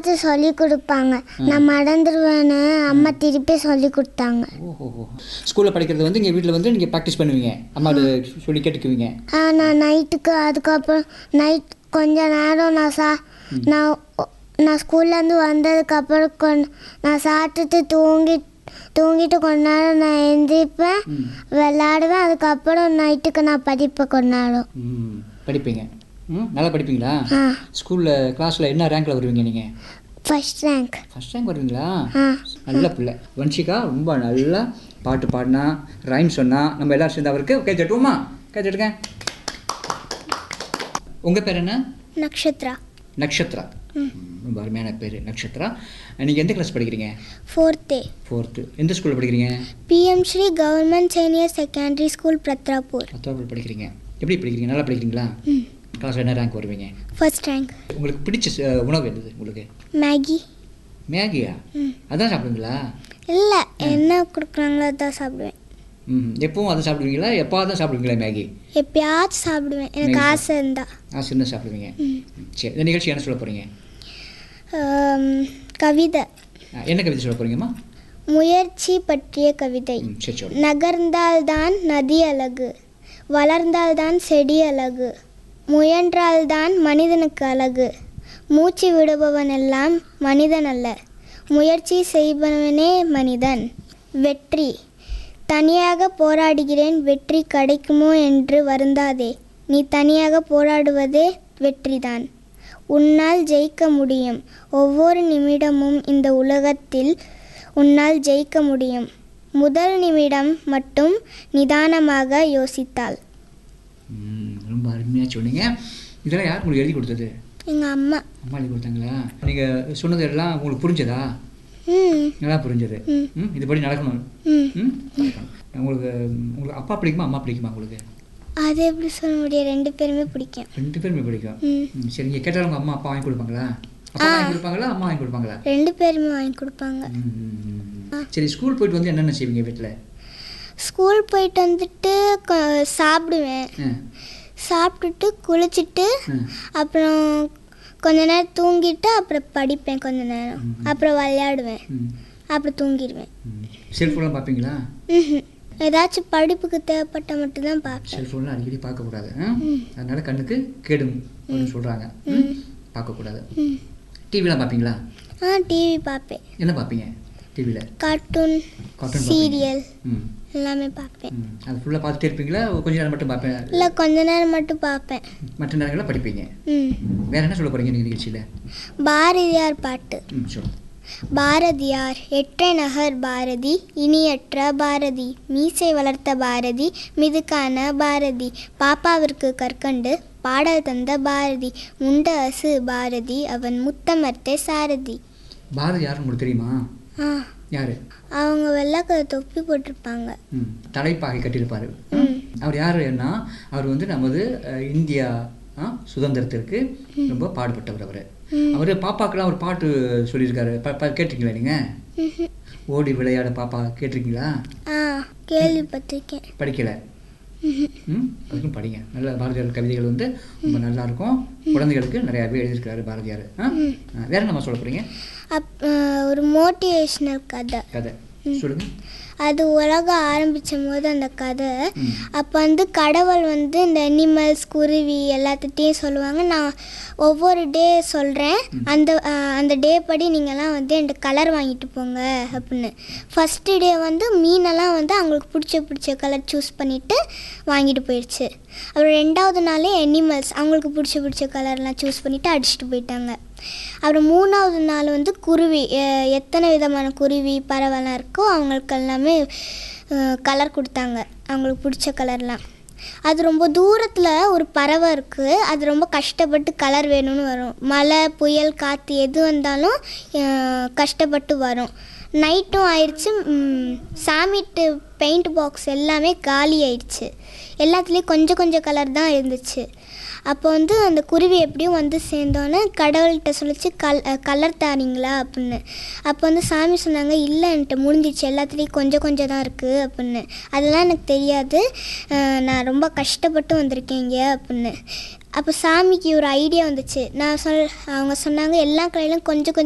ஏதாச்சும் சொல்லி கொடுப்பாங்க நான் மறந்துடுவேன்னு அம்மா திருப்பி சொல்லி கொடுத்தாங்க ஓஹோ ஸ்கூலில் படிக்கிறது வந்து இங்கே வீட்டில் வந்து நீங்கள் ப்ராக்டிஸ் பண்ணுவீங்க அம்மா அது சொல்லி கேட்டுக்குவீங்க ஆ, நான் நைட்டுக்கு அதுக்கப்புறம் நைட் கொஞ்ச நேரம் நான் சா நான் ஒ- நான் ஸ்கூல்லேருந்து வந்ததுக்கப்புறம் கொஞ் நான் சாப்பிட்டுட்டு தூங்கி தூங்கிட்டு கொஞ்ச நேரம் நான் எழுந்திரிப்பேன் ம். விளையாடுவேன் அதுக்கப்புறம் நைட்டுக்கு நான் படிப்பேன் கொஞ்ச நேரம் ம் படிப்பீங்க ம் நல்லா படிப்பீங்களா ஆ ஸ்கூலில் கிளாஸில் என்ன ரேங்க்கில் வருவீங்க நீங்கள் ஃபர்ஸ்ட் ரேங்க் ஃபஸ்ட் ரேங்க் வருவீங்களா ஆ நல்ல பிள்ளை வன்ஷிகா ரொம்ப நல்லா பாட்டு பாடினா ரைம் சொன்னா நம்ம எல்லாரும் சேர்ந்து அவருக்கு கை தட்டுவோமா கை தட்டுங்க உங்கள் பேர் என்ன நக்ஷத்ரா நக்ஷத்ரா ரொம்ப அருமையான பேர் நக்ஷத்ரா நீங்கள் எந்த கிளாஸ் படிக்கிறீங்க ஃபோர்த்தே ஃபோர்த்து எந்த ஸ்கூலில் படிக்கிறீங்க PM Shri government senior secondary school Pratapur பத்தாவது படிக்கிறீங்க எப்படி படிக்கிறீங்க நல்லா படிக்கிறீங்களா கிளாஸில் என்ன ரேங்க் வருவீங்க ஃபர்ஸ்ட் ரேங்க் உங்களுக்கு பிடிச்ச அஹ், உணவு என்னது உங்களுக்கு மேகி மேகியா அதான் சாப்பிடுவீங்களா இல்லை என்ன கொடுக்குறாங்களோ அதான் சாப்பிடுவேன் ம் எப்பவும் அதை சாப்பிடுவீங்களா எப்போது தான் சாப்பிடுவீங்களா மேகி எப்பயாச்சும் சாப்பிடுவேன் எனக்கு மேகி ஆசை இருந்தா ஆ சின்ன சாப்பிடுவீங்க சரி இந்த நிகழ்ச்சி என்ன சொல்ல போகிறீங்க ஆம், கவிதை என்ன கவிதை சொல்ல போகிறீங்கம்மா முயற்சி பற்றிய கவிதை ம் சரி சொல்லு நகர்ந்தால்தான் நதி அழகு வளர்ந்தால்தான் செடி அழகு முயன்றால்தான் மனிதனுக்கு அழகு மூச்சு விடுபவனெல்லாம் மனிதன் அல்ல முயற்சி செய்பவனே மனிதன் வெற்றி தனியாக போராடுகிறேன் வெற்றி கிடைக்குமோ என்று வருந்தாதே நீ தனியாக போராடுவதே வெற்றிதான் உன்னால் ஜெயிக்க முடியும் ஒவ்வொரு நிமிடமும் இந்த உலகத்தில் உன்னால் ஜெயிக்க முடியும் முதல் நிமிடம் மட்டும் நிதானமாக யோசித்தாள் ம் ரொம்ப அருமையாக சொன்னீங்க இதெல்லாம் யார் உங்களுக்கு எழுதி கொடுத்தது எங்கள் அம்மா அம்மா எழுதி கொடுத்தாங்களா நீங்கள் சொன்னது எல்லாம் உங்களுக்கு புரிஞ்சதா ம் நல்லா புரிஞ்சது ம். ம் இதுபடி நடக்கணும் ம் ம் நடக்கணும். உங்களுக்கு உங்களுக்கு அப்பா பிடிக்குமா அம்மா பிடிக்குமா உங்களுக்கு அது எப்படி சொல்ல முடியும் ரெண்டு பேருமே பிடிக்கும் ரெண்டு பேருமே பிடிக்கும் ம் ம், சரி நீங்கள் கேட்டாலும் உங்கள் அம்மா அப்பா வாங்கி கொடுப்பாங்களா அப்பா வாங்கி கொடுப்பாங்களா அம்மா வாங்கி கொடுப்பாங்களா ரெண்டு பேருமே வாங்கி கொடுப்பாங்க ம், ம், ம். சரி ஸ்கூல் போயிட்டு வந்து என்னென்ன செய்வீங்க வீட்டில் ஸ்கூல் போயிட்டு வந்துட்டு கொ- சாப்பிடுவேன் சாப்பிட்டுட்டு குளிச்சுட்டு ம். அப்புறம் கொஞ்ச நேரம் தூங்கிட்டு அப்புறம் படிப்பேன் கொஞ்ச நேரம் ம். அப்புறம் விளையாடுவேன் ம் அப்புறம் தூங்கிடுவேன் செல்ஃபோன்லாம் பார்ப்பீங்களா ம்ஹும். ஏதாச்சும் படிப்புக்கு தேவைப்பட்ட மட்டும்தான் பார்ப்பேன் செல்ஃபோன்லாம் அடிக்கடி பார்க்கக்கூடாது ஆ? அதனால கண்ணுக்கு கேடும் அப்படின்னு சொல்கிறாங்க பார்க்கக்கூடாது ம். டிவிலாம் பார்ப்பீங்களா ஆ டிவி பார்ப்பேன் என்ன பார்ப்பீங்க டிவியில் கார்ட்டூன் கார்ட்டூன் சீரியல் ம் எல்லாமே பார்ப்பேன் ம் அது ஃபுல்லாக பார்த்துட்டே இருப்பீங்களா கொஞ்ச நேரம் மட்டும் பார்ப்பேன் இல்லை கொஞ்ச நேரம் மட்டும் பார்ப்பேன் மற்ற நேரங்களில் படிப்பீங்க ம் வேற என்ன சொல்ல போகிறீங்க நீங்கள் நிகழ்ச்சியில் பாரதியார் பாட்டு ம் சொல்லு பாரதியார் எற்ற நகர் பாரதி இனியற்ற பாரதி மீசை வளர்த்த பாரதி மிதுக்கான பாரதி பாப்பாவிற்கு கற்கண்டு பாடல் தந்த பாரதி உண்ட அசு பாரதி அவன் முத்தமர்த்தே சாரதி பாரதி யாருன்னு உங்களுக்கு தெரியுமா ஆ யார் அவங்க வெள்ளைக்கரை தொப்பி போட்டிருப்பாங்க ம் தலைப்பாகை கட்டியிருப்பார் ம் அவர் யாருன்னா அவர் வந்து நமது அஹ், இந்தியா ஆ, சுதந்திரத்திற்கு ரொம்ப பாடுபட்டவர் அவர் ம். அவர் பாப்பாக்கெல்லாம் ஒரு பாட்டு சொல்லியிருக்காரு ப- ப- கேட்டிருக்கீங்களா நீங்கள் ம்ஹும். ஓடி விளையாட பாப்பா கேட்டிருக்கீங்களா ஆ கேள்விப்பட்டிருக்கேன் படிக்கலை ம்ஹும். ம் அதுக்கும் படிங்க நல்ல பாரதியார் கவிதைகள் வந்து ரொம்ப நல்லா இருக்கும் குழந்தைகளுக்கு நிறையாவே எழுதியிருக்காரு பாரதியார் ஆ ஆ, வேற நம்ம சொல்ல போகிறீங்க அப் ஆ, ஒரு மோட்டிவேஷ்னல் கதை கதை சொல்லுங்க அது உலகம் ஆரம்பித்த போது அந்த கதை ம். அப்போ வந்து கடவுள் வந்து இந்த அனிமல்ஸ் குருவி எல்லாத்துட்டையும் சொல்லுவாங்க நான் ஒவ்வொரு டே சொல்கிறேன் அந்த அஹ், அந்த டே படி நீங்கள்லாம் வந்து என்கிட்ட கலர் வாங்கிட்டு போங்க அப்படின்னு ஃபஸ்ட்டு டே வந்து மீனெல்லாம் வந்து அவங்களுக்கு பிடிச்ச பிடிச்ச கலர் சூஸ் பண்ணிவிட்டு வாங்கிட்டு போயிடுச்சு அப்புறம் ரெண்டாவது நாளே அனிமல்ஸ் அவங்களுக்கு பிடிச்ச பிடிச்ச கலர்லாம் சூஸ் பண்ணிவிட்டு அடிச்சுட்டு போயிட்டாங்க அப்புறம் மூணாவது நாள் வந்து குருவி எ- எத்தனை விதமான குருவி பறவைலாம் இருக்கோ அவங்களுக்கு எல்லாமே கலர் கொடுத்தாங்க அவங்களுக்கு பிடிச்ச கலர்லாம் அது ரொம்ப தூரத்தில் ஒரு பறவை இருக்குது அது ரொம்ப கஷ்டப்பட்டு கலர் வேணும்னு வரும் மழை புயல் காற்று எது வந்தாலும் அஹ், கஷ்டப்பட்டு வரும் நைட்டும் ஆயிடுச்சு ம், சாமிட்டு பெயிண்ட் பாக்ஸ் எல்லாமே காலி ஆயிடுச்சு எல்லாத்துலேயும் கொஞ்சம் கொஞ்சம் கலர் தான் இருந்துச்சு அப்போ வந்து அந்த குருவி எப்படியும் வந்து சேர்ந்தோன்னே கடவுள்கிட்ட சொல்லிச்சு கல் கலர் தாரீங்களா அப்படின்னு அப்போ வந்து சாமி சொன்னாங்க இல்லைன்ட்டு முடிஞ்சிச்சு எல்லாத்துலேயும் கொஞ்சம் கொஞ்சம் தான் இருக்குது அப்படின்னு அதெல்லாம் எனக்கு தெரியாது அஹ் நான் ரொம்ப கஷ்டப்பட்டு வந்திருக்கேன் இங்கே அப்படின்னு அப்போ சாமிக்கு ஒரு ஐடியா வந்துச்சு நான் சொல் அவங்க சொன்னாங்க எல்லா கலையிலும் கொஞ்சம் கொஞ்சம்